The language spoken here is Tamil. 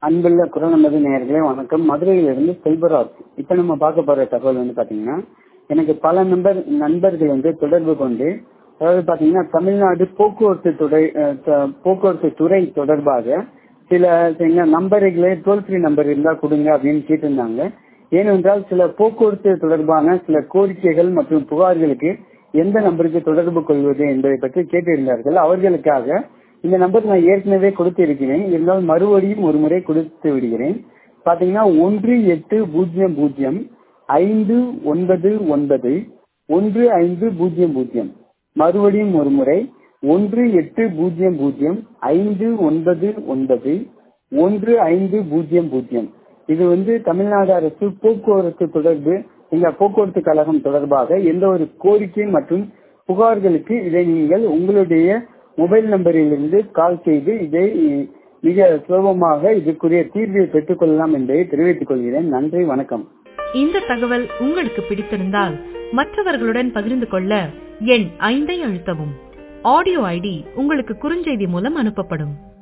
அன்புள்ள குரநமது நேயர்களே வணக்கம் மதுரையிலிருந்து செல்வராஜ் இப்ப நம்ம பார்க்க போற தகவல் வந்து பாத்தீங்கன்னா எனக்கு பல நம்பர் நண்பர்கள் வந்து தொடர்பு கொண்டு அதாவது பாத்தீங்கன்னா தமிழ்நாடு போக்குவரத்து துறை அஹ், த- போக்குவரத்து துறை தொடர்பாக சில சில நம்பர்களை டோல் ஃப்ரீ நம்பர் இருந்தா கொடுங்க அப்படின்னு கேட்டிருந்தாங்க ஏனென்றால் சில போக்குவரத்து தொடர்பான சில கோரிக்கைகள் மற்றும் புகார்களுக்கு எந்த நம்பருக்கு தொடர்பு கொள்வது என்பதை பற்றி கேட்டிருந்தார்கள் அவர்களுக்காக இந்த நம்பர் நான் ஏற்கனவே கொடுத்து இருக்கிறேன் இருந்தாலும் மறுபடியும் ஒரு முறை கொடுத்து விடுகிறேன் பாத்தீங்கன்னா ஒன்று எட்டு பூஜ்ஜியம் பூஜ்ஜியம் ஐந்து ஒன்பது ஒன்பது ஒன்று ஐந்து பூஜ்ஜியம் பூஜ்ஜியம் மறுபடியும் ஒரு முறை ஒன்று எட்டு பூஜ்ஜியம் பூஜ்ஜியம் ஐந்து ஒன்பது ஒன்பது ஒன்று ஐந்து பூஜ்ஜியம் பூஜ்ஜியம் இது வந்து தமிழ்நாடு அரசு போக்குவரத்து தொடர்பு இந்த போக்குவரத்து கழகம் தொடர்பாக எந்த ஒரு கோரிக்கை மற்றும் புகார்களுக்கு இதை நீங்கள் உங்களுடைய மொபைல் நம்பரிலிருந்து கால் செய்து இதை மிக சுலபமாக இதுக்குரிய தீர்வை பெற்றுக் கொள்ளலாம் என்பதை தெரிவித்துக் கொள்கிறேன் நன்றி வணக்கம் இந்த தகவல் உங்களுக்கு பிடித்திருந்தால் மற்றவர்களுடன் பகிர்ந்து கொள்ள எண் ஐந்தை அழுத்தவும் ஆடியோ ஐடி உங்களுக்கு குறுஞ்செய்தி மூலம் அனுப்பப்படும்